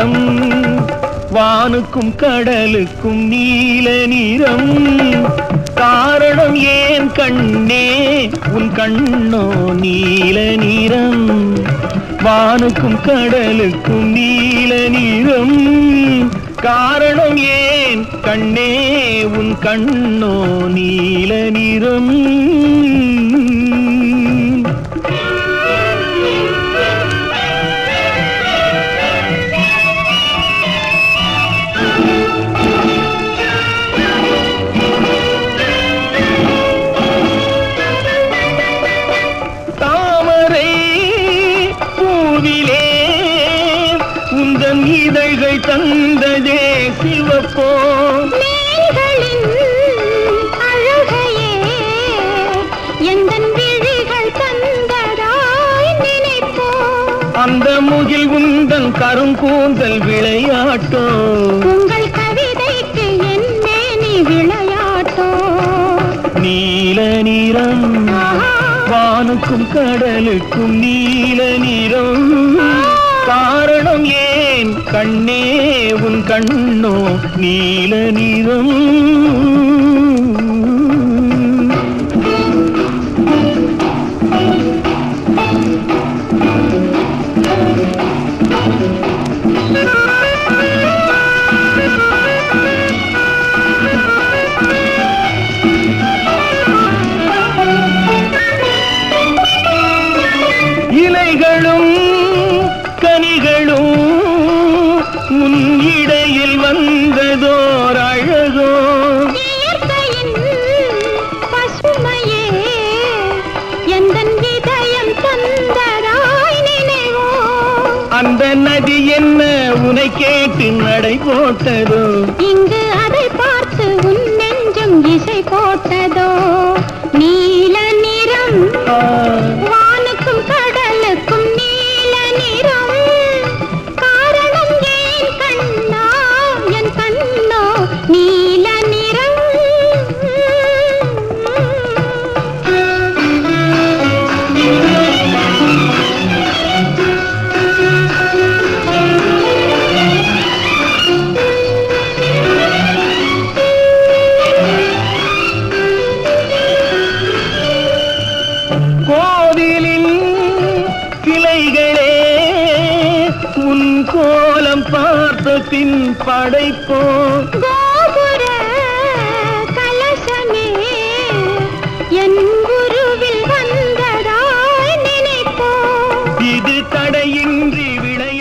நிறம் வானுக்கும் கடலுக்கும் நீல நிறம் காரணம் ஏன் கண்ணே உன் கண்ணோ நீல நிறம் வானுக்கும் கடலுக்கும் நீல நிறம் காரணம் ஏன் கண்ணே உன் கண்ணோ நீல நிறம் தாமரை பூவிலே உந்தன் இதழ்கள் தந்ததே சிவப்போ மேல்களின் அழகையே எந்தன் விழிகள் தந்ததாய் நினைப்போ அந்த முகில் உந்தன் கருங்கூந்தல் விளையாட்டோ உங்கள் கவிதைக்கு என்னே நீ விளையாட்டோ நீல நிறம் வானுக்கும் கடலுக்கும் நீல நிறம் காரணம் ஏன் கண்ணே உன் கண்ணோ நீல நிறம் இலைகளும் கனிகளும் உன் இடையில் வந்ததோர் அழகோ இயற்கையின் பசுமையே எந்தன் இதயம் தந்ததாய் நினைவோ அந்த நதி என்ன உனை கேட்டு நடை போட்டதோ இங்கு அதை பார்த்து உன் நெஞ்சம் இசை போட்டதோ நீல நிறம் ஆ, வானுக்கும் கடலுக்கும் நீல நிறம் காரணம் ஏன் கண்ணா என் கண்ணோ நீல நிறம் கோவிலின் கிளைகளே உன் கோலம் பார்த்த பின் படைப்போ கோபுர கலசமே என் குருவில் வந்ததாய் நினைப்போ இது தடையின்றி விளை